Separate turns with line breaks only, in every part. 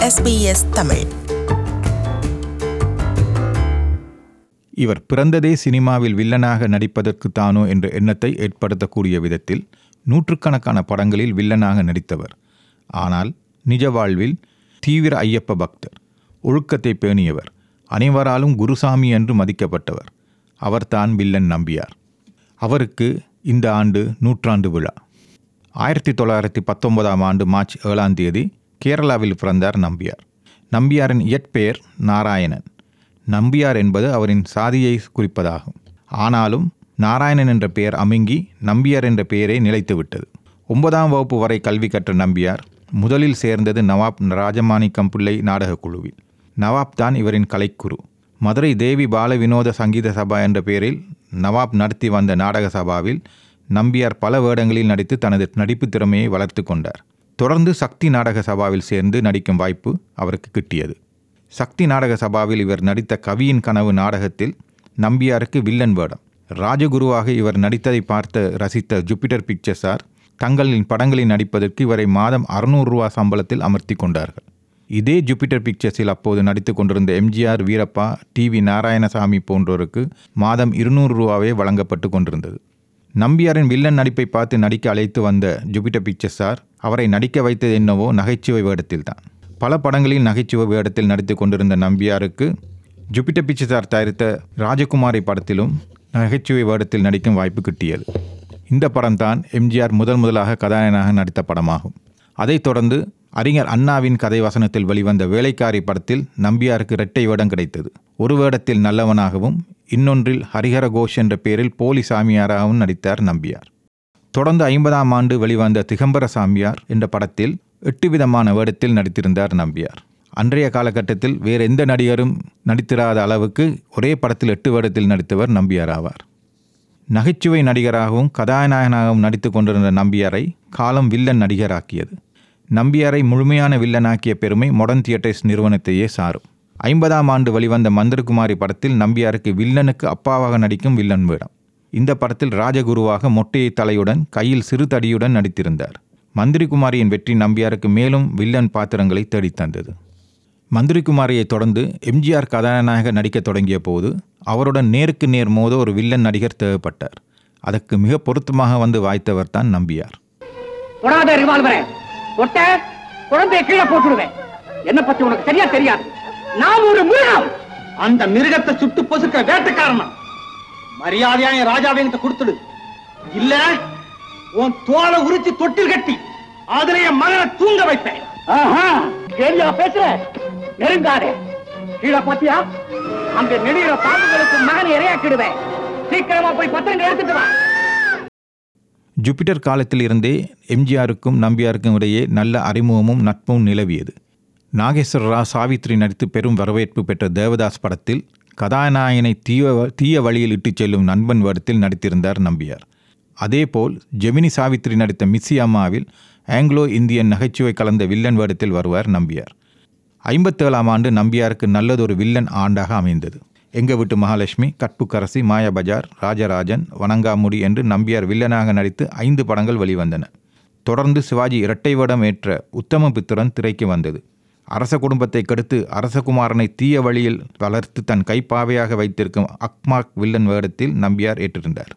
SBS Tamil
இவர் பிறந்ததே சினிமாவில் வில்லனாக நடிப்பதற்கு தானோ என்ற எண்ணத்தை ஏற்படுத்தக்கூடிய விதத்தில் நூற்றுக்கணக்கான படங்களில் வில்லனாக நடித்தவர் ஆனால் நிஜ வாழ்வில் தீவிர ஐயப்ப பக்தர் ஒழுக்கத்தை பேணியவர் அனைவராலும் குருசாமி என்று மதிக்கப்பட்டவர் அவர்தான் வில்லன் நம்பியார் அவருக்கு இந்த ஆண்டு நூற்றாண்டு விழா ஆயிரத்தி தொள்ளாயிரத்தி பத்தொன்பதாம் ஆண்டு மார்ச் ஏழாம் தேதி கேரளாவில் பிறந்தார் நம்பியார் நம்பியாரின் இயற்பெயர் நாராயணன் நம்பியார் என்பது அவரின் சாதியை குறிப்பதாகும் ஆனாலும் நாராயணன் என்ற பெயர் அமுங்கி நம்பியார் என்ற பெயரே நிலைத்துவிட்டது ஒன்பதாம் வகுப்பு வரை கல்வி கற்ற நம்பியார் முதலில் சேர்ந்தது நவாப் ராஜமாணிக்கம் பிள்ளை நாடகக் குழுவில் நவாப் தான் இவரின் கலைக்குரு மதுரை தேவி பால வினோத சங்கீத சபா என்ற பெயரில் நவாப் நடத்தி வந்த நாடக சபாவில் நம்பியார் பல வேடங்களில் நடித்து தனது நடிப்பு திறமையை வளர்த்து கொண்டார் தொடர்ந்து சக்தி நாடக சபாவில் சேர்ந்து நடிக்கும் வாய்ப்பு அவருக்கு கிட்டியது சக்தி நாடக சபாவில் இவர் நடித்த கவியின் கனவு நாடகத்தில் நம்பியாருக்கு வில்லன் வேடம் ராஜகுருவாக இவர் நடித்ததை பார்த்து ரசித்த ஜூபிட்டர் பிக்சர்ஸார் தங்களின் படங்களில் நடிப்பதற்கு இவரை மாதம் அறுநூறு ரூபா சம்பளத்தில் அமர்த்தி கொண்டார்கள் இதே ஜூபிட்டர் பிக்சர்ஸில் அப்போது நடித்து கொண்டிருந்த MGR Veerappa T V Narayanasamy போன்றோருக்கு மாதம் இருநூறு ரூபாவே வழங்கப்பட்டு கொண்டிருந்தது நம்பியாரின் வில்லன் நடிப்பை பார்த்து நடிக்க அழைத்து வந்த ஜூபிட்டர் பிக்சர்ஸார் அவரை நடிக்க வைத்தது என்னவோ நகைச்சுவை வேடத்தில்தான் பல படங்களில் நகைச்சுவை வேடத்தில் நடித்து கொண்டிருந்த நம்பியாருக்கு ஜூபிட்டர் பிக்சர்ஸார் தயாரித்த ராஜகுமாரி படத்திலும் நகைச்சுவை வேடத்தில் நடிக்கும் வாய்ப்பு கிட்டியது இந்த படம்தான் எம்ஜிஆர் முதல் முதலாக கதாநாயகனாக நடித்த படமாகும் அதைத் தொடர்ந்து அறிஞர் அண்ணாவின் கதை வசனத்தில் வெளிவந்த வேலைக்காரி படத்தில் நம்பியாருக்கு இரட்டை வேடம் கிடைத்தது ஒரு வேடத்தில் நல்லவனாகவும் இன்னொன்றில் ஹரிஹர கோஷ் என்ற பெயரில் போலி சாமியாராகவும் நடித்தார் நம்பியார் தொடர்ந்து ஐம்பதாம் ஆண்டு வெளிவந்த திகம்பர சாமியார் என்ற படத்தில் எட்டு விதமான வேடத்தில் நடித்திருந்தார் நம்பியார் அன்றைய காலகட்டத்தில் வேறு எந்த நடிகரும் நடித்திராத அளவுக்கு ஒரே படத்தில் எட்டு வேடத்தில் நடித்தவர் நம்பியார் ஆவார் நகைச்சுவை நடிகராகவும் கதாநாயகனாகவும் நடித்து கொண்டிருந்த நம்பியாரை காலம் வில்லன் நடிகராக்கியது நம்பியாரை முழுமையான வில்லனாக்கிய பெருமை மொடர்ன் தியேட்டர்ஸ் நிறுவனத்தையே சாரும் ஐம்பதாம் ஆண்டு வெளிவந்த மந்திரகுமாரி படத்தில் நம்பியாருக்கு வில்லனுக்கு அப்பாவாக நடிக்கும் வில்லன் வேடம் இந்த படத்தில் ராஜகுருவாக மொட்டையை தலையுடன் கையில் சிறு தடியுடன் நடித்திருந்தார் மந்திரிகுமாரியின் வெற்றி நம்பியாருக்கு மேலும் வில்லன் பாத்திரங்களை தேடித்தந்தது மந்திரிகுமாரியை தொடர்ந்து எம்ஜிஆர் கதாநாயக நடிக்க தொடங்கிய போது அவருடன் நேருக்கு நேர் மோத ஒரு வில்லன் நடிகர் தேவைப்பட்டார் அதற்கு மிக பொருத்தமாக வந்து வாய்த்தவர் தான் நம்பியார்
தொடாத ரிவால்வரை தொட்ட குழந்தைய கீழே போட்டுடுவேன் என்ன பத்தி உனக்கு சரியா தெரியாது நான் ஒரு மிருகம் அந்த மிருகத்தை சுட்டு பொசுக்க வேட்டக்காரனா மரியாதையா என் ராஜாவின் கொடுத்துடு இல்ல உன் தோலை உரிச்சு தொட்டில் கட்டி அதுல என் மகனை தூங்க வைப்பேன் கேள்வியா பேசுற நெருங்காதே கீழே பாத்தியா அந்த நெடுகிற பாம்புகளுக்கு மகனை இரையாக்கிடுவேன் சீக்கிரமா போய் பத்திரங்கள் எடுத்துட்டு வா
ஜூபிட்டர் காலத்தில் இருந்தே எம்ஜிஆருக்கும் நம்பியாருக்கும் இடையே நல்ல அறிமுகமும் நட்பும் நிலவியது நாகேஸ்வர ரா சாவித்ரி நடித்து பெரும் வரவேற்பு பெற்ற தேவதாஸ் படத்தில் கதாநாயகனை தீய தீய வழியில் இட்டுச் செல்லும் நண்பன் வேடத்தில் நடித்திருந்தார் நம்பியார் அதேபோல் ஜெமினி சாவித்ரி நடித்த மிஸ்ஸி அம்மாவில் ஆங்கிலோ இந்தியன் நகைச்சுவை கலந்த வில்லன் வேடத்தில் வருவார் நம்பியார் ஐம்பத்தேழாம் ஆண்டு நம்பியாருக்கு நல்லதொரு வில்லன் ஆண்டாக அமைந்தது எங்க வீட்டு மகாலட்சுமி கட்புக்கரசி மாயா பஜார் ராஜராஜன் வணங்காமுடி என்று நம்பியார் வில்லனாக நடித்து ஐந்து படங்கள் வெளிவந்தன தொடர்ந்து சிவாஜி இரட்டை வேடம் ஏற்ற உத்தம பித்திரன் திரைக்கு வந்தது அரச குடும்பத்தை கெடுத்து அரசகுமாரனை தீய வழியில் வளர்த்து தன் கைப்பாவையாக வைத்திருக்கும் அக்மாக் வில்லன் வேடத்தில் நம்பியார் ஏற்றிருந்தார்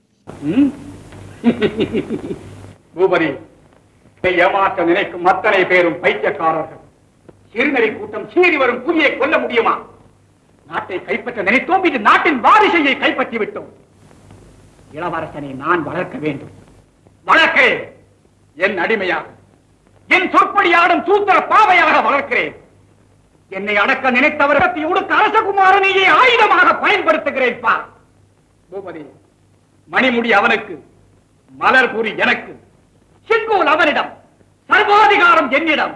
பூபதி இதை ஏமாற்ற நினைக்கும் அத்தனை பேரும் பைத்தியக்காரர்கள் சிறுநெறி கூட்டம் சீறி வரும் புலியை கொல்ல முடியுமா நாட்டை கைப்பற்ற நினைத்தோம் இது நாட்டின் வாரிசையை கைப்பற்றி விட்டோம் இளவரசனை நான் வளர்க்க வேண்டும் வளர்க்கிறேன் என் அடிமையாக என் சொற்படியாடும் சூத்திர பாவையாக வளர்க்கிறேன் என்னை அடக்க நினைத்தவர்கள் உடுக்க அரசகுமாரனையே ஆயுதமாக பயன்படுத்துகிறேன் பா பூபதி மணிமுடி அவனுக்கு மலர்புரி எனக்கு செங்கோல் அவனிடம் சர்வாதிகாரம் என்னிடம்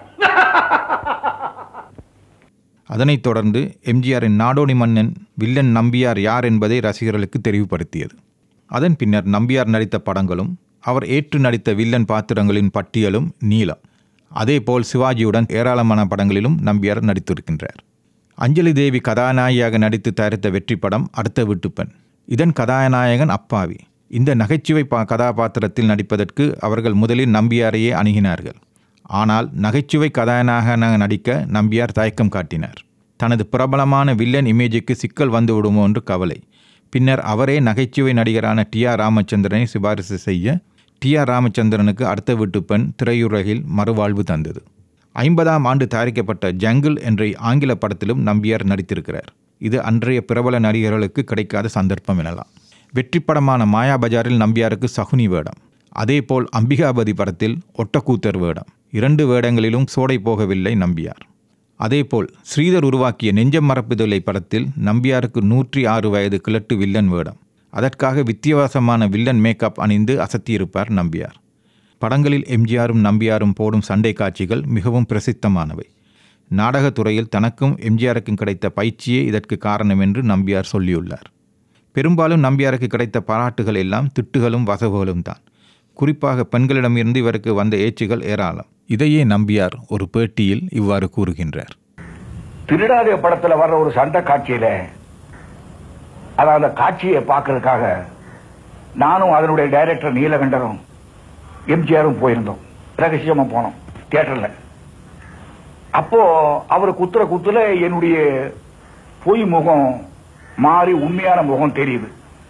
அதனைத் தொடர்ந்து எம்ஜிஆரின் நாடோடி மன்னன் வில்லன் நம்பியார் யார் என்பதை ரசிகர்களுக்கு தெரிவுபடுத்தியது அதன் பின்னர் நம்பியார் நடித்த படங்களும் அவர் ஏற்று நடித்த வில்லன் பாத்திரங்களின் பட்டியலும் நீளம் அதேபோல் சிவாஜியுடன் ஏராளமான படங்களிலும் நம்பியார் நடித்திருக்கின்றார் அஞ்சலி தேவி கதாநாயகியாக நடித்து தயாரித்த வெற்றி படம் அடுத்த வீட்டுப்பெண் இதன் கதாநாயகன் அப்பாவி இந்த நகைச்சுவை பா கதாபாத்திரத்தில் நடிப்பதற்கு அவர்கள் முதலில் நம்பியாரையே அணுகினார்கள் ஆனால் நகைச்சுவை கதாநாயகனாக நடிக்க நம்பியார் தயக்கம் காட்டினார் தனது பிரபலமான வில்லன் இமேஜுக்கு சிக்கல் வந்து விடுமோ என்று கவலை பின்னர் அவரே நகைச்சுவை நடிகரான டி ஆர் ராமச்சந்திரனை சிபாரிசு செய்ய டி ஆர் ராமச்சந்திரனுக்கு அடுத்த வீட்டு பெண் திரையுலகில் மறுவாழ்வு தந்தது ஐம்பதாம் ஆண்டு தயாரிக்கப்பட்ட ஜங்கிள் என்ற ஆங்கில படத்திலும் நம்பியார் நடித்திருக்கிறார் இது அன்றைய பிரபல நடிகர்களுக்கு கிடைக்காத சந்தர்ப்பம் எனலாம் வெற்றி படமான மாயா பஜாரில் நம்பியாருக்கு சகுனி வேடம் அதேபோல் அம்பிகாபதி படத்தில் ஒட்டக்கூத்தர் வேடம் இரண்டு வேடங்களிலும் சோடை போகவில்லை நம்பியார் அதேபோல் ஸ்ரீதர் உருவாக்கிய நெஞ்சம் மறப்புதலை படத்தில் நம்பியாருக்கு நூற்றி ஆறு வயது கிழட்டு வில்லன் வேடம் அதற்காக வித்தியாசமான வில்லன் மேக்கப் அணிந்து அசத்தியிருப்பார் நம்பியார் படங்களில் எம்ஜிஆரும் நம்பியாரும் போடும் சண்டை காட்சிகள் மிகவும் பிரசித்தமானவை நாடகத்துறையில் தனக்கும் எம்ஜிஆருக்கும் கிடைத்த பயிற்சியே இதற்கு காரணம் என்று நம்பியார் சொல்லியுள்ளார் பெரும்பாலும் நம்பியாருக்கு கிடைத்த பாராட்டுகள் எல்லாம் திட்டுகளும் வசவுகளும் தான் குறிப்பாக பெண்களிடமிருந்து இவருக்கு வந்த ஏச்சுகள் ஏராளம் இதையே நம்பியார் ஒரு பேட்டியில் இவ்வாறு கூறுகின்றார்
திருடாதே படத்துல வர்ற ஒரு சண்டை காட்சியில அதாவது அந்த காட்சியை பார்க்கறதுக்காக நானும் அதனுடைய டைரக்டர் நீலகண்டரும் எம்ஜிஆரும் போயிருந்தோம் ரகசியமா போனோம் தியேட்டர்ல அப்போ அவர் குத்துற குத்துல என்னுடைய பொய் முகம் மாறி உண்மையான முகம் தெரியுது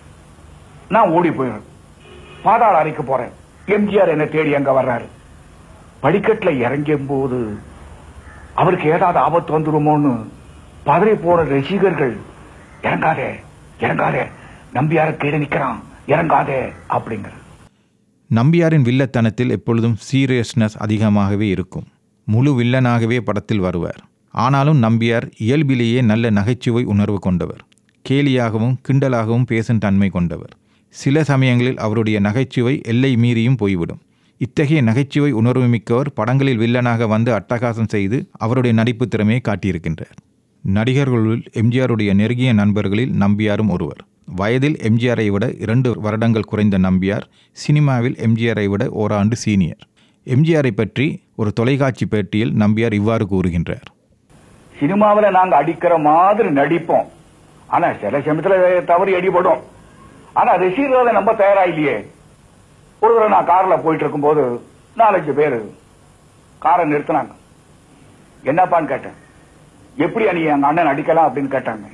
நான் ஓடி போயிடுறேன் பாதாள அறைக்கு போறேன் எம்ஜிஆர் என்ன தேடி அங்க வர்றாரு படிக்கட்டுல இறங்கும் போது அவருக்கு ஏதாவது ஆபத்து வந்துருமோன்னு பதறி போன ரசிகர்கள் இறங்காதே இறங்காதே நம்பியார கீழே நிக்கிறான் இறங்காதே அப்படிங்கிற
நம்பியாரின் வில்லத்தனத்தில் எப்பொழுதும் சீரியஸ்னஸ் அதிகமாகவே இருக்கும் முழு வில்லனாகவே படத்தில் வருவார் ஆனாலும் நம்பியார் இயல்பிலேயே நல்ல நகைச்சுவை உணர்வு கொண்டவர் கேலியாகவும் கிண்டலாகவும் பேசும் தன்மை கொண்டவர் சில சமயங்களில் அவருடைய நகைச்சுவை எல்லை மீறியும் போய்விடும் இத்தகைய நகைச்சுவை உணர்வு மிக்கவர் படங்களில் வில்லனாக வந்து அட்டகாசம் செய்து அவருடைய நடிப்பு திறமையை காட்டியிருக்கின்றார் நடிகர்களுள் எம்ஜிஆருடைய நெருங்கிய நண்பர்களில் நம்பியாரும் ஒருவர் வயதில் எம்ஜிஆரை விட இரண்டு வருடங்கள் குறைந்த நம்பியார் சினிமாவில் எம்ஜிஆரை விட ஓராண்டு சீனியர் எம்ஜிஆரை பற்றி ஒரு தொலைக்காட்சி பேட்டியில் நம்பியார் இவ்வாறு கூறுகின்றார்
சினிமாவில நாங்க அடிக்கிற மாதிரி நடிப்போம் ஆனா சில சமயத்துல தவறி அடிபடும் ஆனா ரசிகர்களை நம்ப தயாரா இல்லையே ஒரு தடவை நான் கார்ல போயிட்டு இருக்கும்போது நாலஞ்சு பேரு காரை நிறுத்தினாங்க என்னப்பான்னு கேட்டேன் எப்படி நீ எங்க அண்ணன் அடிக்கலாம் அப்படின்னு கேட்டாங்க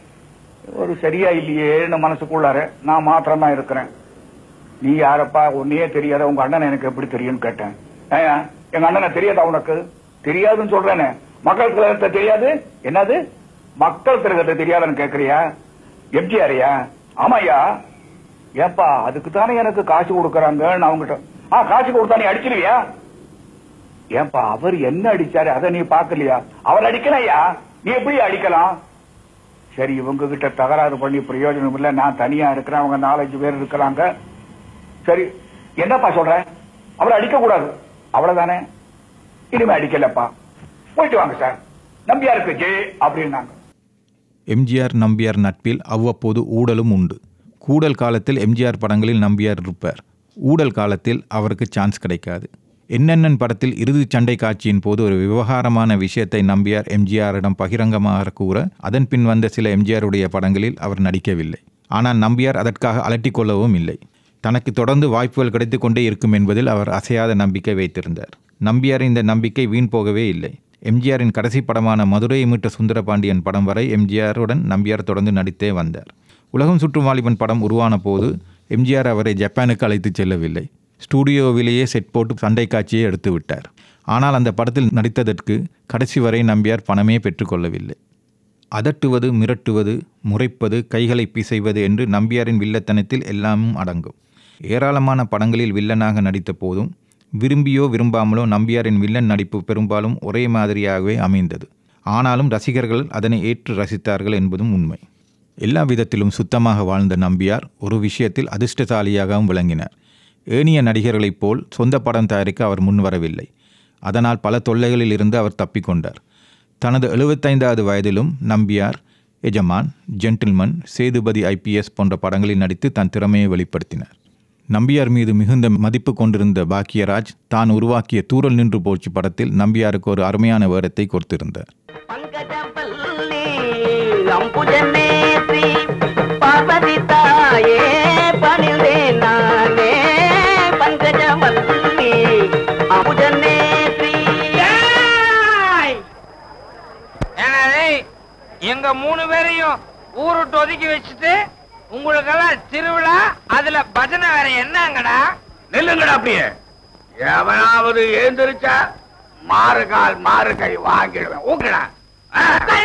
ஒரு சரியா இல்லையேன்னு மனசுக்குள்ளார நான் மாத்திரம் தான் இருக்கிறேன் நீ யாரப்பா உன்னையே தெரியாத உங்க அண்ணன் எனக்கு எப்படி தெரியும்னு கேட்டேன் ஏய்யா, எங்க அண்ணனை தெரியாதா உனக்கு தெரியாதுன்னு சொல்றேனே மக்கள் திலகத்தை தெரியாது என்னது மக்கள் திலகத்தை தெரியாதுன்னு கேக்குறியா எம்ஜிஆரியா ஆமாய்யா ஏப்பா அதுக்கு தானே எனக்கு காசு கொடுக்கறாங்கன்னு அவங்ககிட்ட ஆ காசு கொடுத்தா நீ அடிச்சிருவியா ஏன்பா அவர் என்ன அடிச்சாரு அதை நீ பாக்கலையா அவர் அடிக்கலையா நீ எப்படி அடிக்கலாம் சரி இவங்க கிட்ட தகராறு பண்ணி பிரயோஜனம் இல்ல நான் தனியா இருக்கிறேன் அவங்க நாலஞ்சு பேர் இருக்கிறாங்க சரி என்னப்பா சொல்ற அவரை அடிக்க கூடாது அவ்வளவுதானே இனிமே அடிக்கலப்பா போயிட்டு வாங்க சார் நம்பியாருக்கு ஜெய் அப்படின்னாங்க
எம்ஜிஆர் நம்பியார் நட்பில் அவ்வப்போது ஊடலும் உண்டு கூடல் காலத்தில் எம்ஜிஆர் படங்களில் நம்பியார் இருப்பார் ஊடல் காலத்தில் அவருக்கு சான்ஸ் கிடைக்காது என்னென்னன் படத்தில் இறுதி சண்டை காட்சியின் போது ஒரு விவகாரமான விஷயத்தை நம்பியார் எம்ஜிஆரிடம் பகிரங்கமாக கூற அதன் பின் வந்த சில எம்ஜிஆருடைய படங்களில் அவர் நடிக்கவில்லை ஆனால் நம்பியார் அதற்காக அலட்டிக் கொள்ளவும் இல்லை தனக்கு தொடர்ந்து வாய்ப்புகள் கிடைத்துக் கொண்டே இருக்கும் என்பதில் அவர் அசையாத நம்பிக்கை வைத்திருந்தார் நம்பியார் இந்த நம்பிக்கை வீண் போகவே இல்லை எம்ஜிஆரின் கடைசி படமான மதுரையை மீட்ட சுந்தரபாண்டியன் படம் வரை எம்ஜிஆருடன் நம்பியார் தொடர்ந்து நடித்தே வந்தார் உலகம் சுற்றும் வாலிபன் படம் உருவான போது எம்ஜிஆர் அவரை ஜப்பானுக்கு அழைத்துச் செல்லவில்லை ஸ்டூடியோவிலேயே செட் போட்டு சண்டை காட்சியை எடுத்து விட்டார் ஆனால் அந்த படத்தில் நடித்ததற்கு கடைசி வரை நம்பியார் பணமே பெற்றுக்கொள்ளவில்லை அதட்டுவது மிரட்டுவது முறைப்பது கைகளை பிசைவது என்று நம்பியாரின் வில்லத்தனத்தில் எல்லாமும் அடங்கும் ஏராளமான படங்களில் வில்லனாக நடித்த போதும் விரும்பியோ விரும்பாமலோ நம்பியாரின் வில்லன் நடிப்பு பெரும்பாலும் ஒரே மாதிரியாகவே அமைந்தது ஆனாலும் ரசிகர்கள் அதனை ஏற்று ரசித்தார்கள் என்பதும் உண்மை எல்லா விதத்திலும் சுத்தமாக வாழ்ந்த நம்பியார் ஒரு விஷயத்தில் அதிர்ஷ்டசாலியாகவும் விளங்கினார் ஏனைய நடிகர்களைப் போல் சொந்த படம் தயாரிக்க அவர் முன்வரவில்லை அதனால் பல தொல்லைகளில் இருந்து அவர் தப்பிக்கொண்டார் தனது எழுபத்தைந்தாவது வயதிலும் நம்பியார் எஜமான் ஜென்டில்மன் சேதுபதி ஐபிஎஸ் போன்ற படங்களில் நடித்து தன் திறமையை வெளிப்படுத்தினார் நம்பியார் மீது மிகுந்த மதிப்பு கொண்டிருந்த பாக்கியராஜ் தான் உருவாக்கிய தூரல் நின்று போச்சு படத்தில் நம்பியாருக்கு ஒரு அருமையான வேடத்தை கொடுத்திருந்தார்
பங்கஜவல்லி அம்புஜநேத்ரி பார்வதி தாயே பணிந்தேன் நானே பங்கஜவல்லி அம்புஜநேத்ரி
ஏன்னா டேய், எங்க மூணு பேரையும் ஊருட்டு ஒதுக்கி வச்சுட்டு உங்களுக்கெல்லாம் திருவிழா அதுல பஜனை வேற என்னங்கடா
நில்லுங்கடா அப்படியே எவனாவது எழுந்திருச்சா மாறுகால் மாறு கை வாங்கிடுவேன் ஊக்கடா ஆ.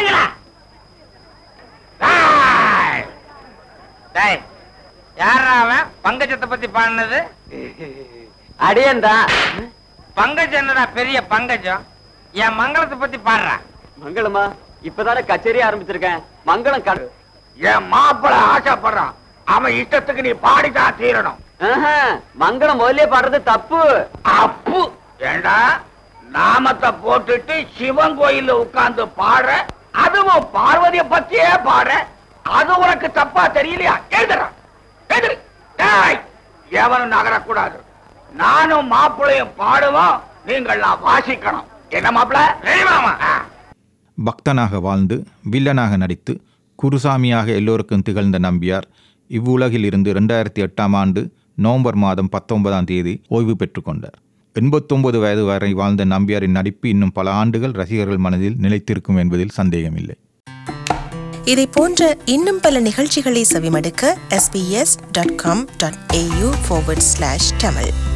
டேய்.
டேய் யாரா அவன் பங்கஜத்தை பத்தி பாடினது
அடியந்தா
பங்கஜம் என்னடா பெரிய பங்கஜம் என் மங்களத்தை பத்தி பாடுறா
மங்களமா இப்பதானே கச்சேரி ஆரம்பிச்சிருக்கேன் மங்களம் கடு
என் மாப்பிள ஆசைப்படுறான் அவன் இஷ்டத்துக்கு நீ பாடிதான் தீரணும்
மங்களம் முதல்ல பாடுறது தப்பு
அப்பு ஏண்டா நாமத்தை போட்டுட்டு சிவன் கோயில்ல உட்கார்ந்து பாடுற அதுவும் பார்வதிய பத்தியே பாடுற அது உனக்கு தப்பா தெரியலையா எழுதுறா எழுதுரு டேய், எவனும் நகரக்கூடாது நானும் மாப்பிளையும் பாடுவோம் நீங்கள்லாம் வாசிக்கணும் என்ன மாப்பிள மாமா
பக்தனாக வாழ்ந்து வில்லனாக நடித்து குருசாமியாக எல்லோருக்கும் திகழ்ந்த நம்பியார் இவ்வுலகில் இருந்து ரெண்டாயிரத்தி எட்டாம் ஆண்டு நவம்பர் மாதம் பத்தொன்பதாம் தேதி ஓய்வு பெற்றுக்கொண்டார் எண்பத்தொன்பது வயது வரை வாழ்ந்த நம்பியாரின் நடிப்பு இன்னும் பல ஆண்டுகள் ரசிகர்கள் மனதில் நிலைத்திருக்கும் என்பதில் சந்தேகமில்லை
இதை போன்ற இன்னும் பல நிகழ்ச்சிகளை செவிமடுக்க sbs.com.au forward slash tamil